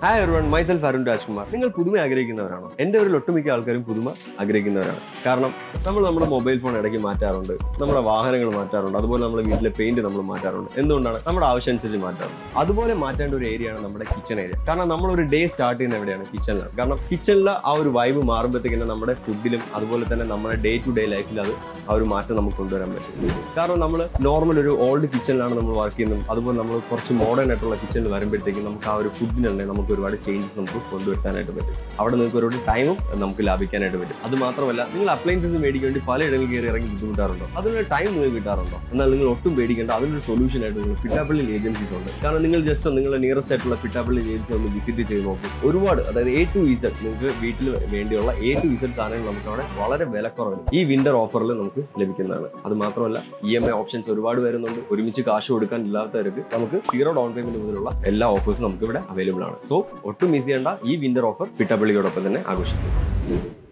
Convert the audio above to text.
hi everyone myself Arun Rajkumar നിങ്ങൾ പുതുമ ആഗ്രഹിക്കുന്നവരാണോ എൻ്റെ ഒരു ഒട്ടുമിക്ക ആൾക്കാരും പുതുമ ആഗ്രഹിക്കുന്നവരാണ് കാരണം നമ്മൾ നമ്മുടെ മൊബൈൽ ഫോൺ ഇടയ്ക്ക് മാറ്റാറുണ്ട് നമ്മുടെ വാഹനങ്ങൾ മാറ്റാറുണ്ട് അതുപോലെ നമ്മുടെ വീട്ടിലെ പെയിന്റ് നമ്മൾ മാറ്റാറുണ്ട് എന്തുകൊണ്ടാണ് നമ്മുടെ ആവശ്യമനുസരിച്ച് മാറ്റാറുണ്ട് അതുപോലെ മാറ്റേണ്ട ഒരു ഏരിയയാണ് നമ്മുടെ കിച്ചൺ ഏരിയ കാരണം നമ്മൾ ഒരു ഡേ സ്റ്റാർട്ട് ചെയ്യുന്ന എവിടെയാണ് കിച്ചണിലാണ് കാരണം കിച്ചണിലെ ആ ഒരു വൈബ് മാറുമ്പോഴത്തേക്കിനും നമ്മുടെ ഫുഡിലും അതുപോലെ തന്നെ നമ്മുടെ ഡേ ടു ഡേ ലൈഫിൽ അത് ആ ഒരു മാറ്റം നമുക്ക് കൊണ്ടുവരാൻ പറ്റും കാരണം നമ്മൾ നോർമൽ ഒരു ഓൾഡ് കിച്ചണിലാണ് നമ്മൾ വർക്ക് ചെയ്യുന്നത് അതുപോലെ നമ്മൾ കുറച്ച് മോഡേൺ ആയിട്ടുള്ള കിച്ചണിൽ വരുമ്പോഴത്തേക്കും നമുക്ക് ആ ഒരു ഫുഡിനുള്ളിൽ നമുക്ക് ഒരുപാട് ചേഞ്ചസ് നമുക്ക് കൊണ്ടുവരുത്താനായിട്ട് പറ്റും അവിടെ നിങ്ങൾക്ക് ഒരുപാട് ടൈമും നമുക്ക് ലാഭിക്കാനായിട്ട് പറ്റും അത് മാത്രമല്ല നിങ്ങൾ അപ്ലയൻസസ് മേടിക്കാൻ വേണ്ടി പല ഇടങ്ങളിൽ കയറി ഇറങ്ങി ബുദ്ധിമുട്ടാറുണ്ടോ അതിനുള്ള ടൈം നിങ്ങൾക്ക് കിട്ടാറുണ്ടോ എന്നാൽ നിങ്ങൾ ഒട്ടും പേടിക്കേണ്ട അതിനൊരു സൊല്യൂഷൻ ആയിട്ട് നിങ്ങൾ പിറ്റാപ്പള്ളി ഏജൻസീസ് ഉണ്ട് കാരണം നിങ്ങൾ ജസ്റ്റ് നിങ്ങളുടെ നിയറസ്റ്റ് ആയിട്ടുള്ള പിറ്റാപ്പള്ളി ഏജൻസി ഒന്ന് വിസിറ്റ് ചെയ്ത് നോക്കും ഒരുപാട് അതായത് എ ടു ഇസഡ് നിങ്ങൾക്ക് വീട്ടിൽ വേണ്ടിയുള്ള എ ടു ഇസഡ് സാധനങ്ങൾ നമുക്ക് അവിടെ വളരെ വിലക്കുറവിൽ ഈ വിന്റർ ഓഫറിൽ നമുക്ക് ലഭിക്കുന്നതാണ് അത് മാത്രമല്ല ഇ എം ഐ ഓപ്ഷൻസ് ഒരുപാട് വരുന്നുണ്ട് ഒരുമിച്ച് കാശ് കൊടുക്കാൻ ഇല്ലാത്തവർക്ക് നമുക്ക് സീറോ ഡൗൺ പേയ്മെന്റ് മുതലുള്ള എല്ലാ ഓഫേഴ്സും നമുക്ക് ഇവിടെ അവൈലബിൾ ആണ് സോ ഒട്ടും മിസ് ചെയ്യേണ്ട ഈ വിന്റർ ഓഫർ പിട്ടപ്പള്ളിയോടൊപ്പം തന്നെ ആഘോഷിക്കും